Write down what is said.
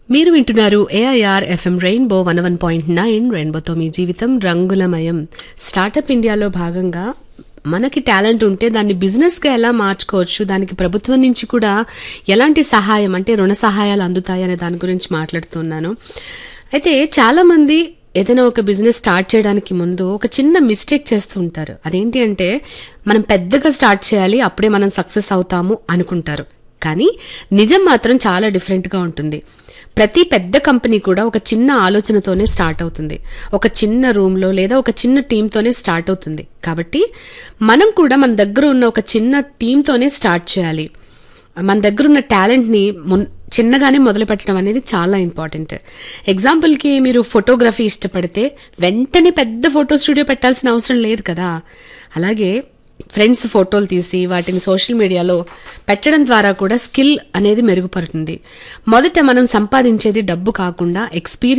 మీరు వింటున్నారు AIR FM Rainbow one one point nine రెయిన్బోతో మీ జీవితం రంగులమయం స్టార్టప్ ఇండియాలో భాగంగా మనకి టాలెంట్ ఉంటే దాన్ని బిజినెస్గా ఎలా మార్చుకోవచ్చు దానికి ప్రభుత్వం నుంచి కూడా ఎలాంటి సహాయం అంటే రుణ సహాయాలు అందుతాయి అనే దాని గురించి మాట్లాడుతున్నాను అయితే చాలామంది ఏదైనా ఒక బిజినెస్ స్టార్ట్ చేయడానికి ముందు ఒక చిన్న మిస్టేక్ చేస్తూ ఉంటారు అదేంటి అంటే మనం పెద్దగా స్టార్ట్ చేయాలి అప్పుడే మనం సక్సెస్ అవుతాము అనుకుంటారు కానీ నిజం మాత్రం చాలా డిఫరెంట్గా ఉంటుంది ప్రతి పెద్ద కంపెనీ కూడా ఒక చిన్న ఆలోచనతోనే స్టార్ట్ అవుతుంది ఒక చిన్న రూమ్లో లేదా ఒక చిన్న టీంతోనే స్టార్ట్ అవుతుంది కాబట్టి మనం కూడా మన దగ్గర ఉన్న ఒక చిన్న టీంతోనే స్టార్ట్ చేయాలి మన దగ్గర ఉన్న టాలెంట్ని మున్ చిన్నగానే మొదలు పెట్టడం అనేది చాలా ఇంపార్టెంట్ ఎగ్జాంపుల్కి మీరు ఫోటోగ్రఫీ ఇష్టపడితే వెంటనే పెద్ద ఫోటో స్టూడియో పెట్టాల్సిన అవసరం లేదు కదా అలాగే ఫ్రెండ్స్ ఫోటోలు తీసి వాటిని సోషల్ మీడియాలో పెట్టడం ద్వారా కూడా స్కిల్ అనేది మెరుగుపడుతుంది మొదట మనం సంపాదించేది డబ్బు కాకుండా ఎక్స్పీరియన్స్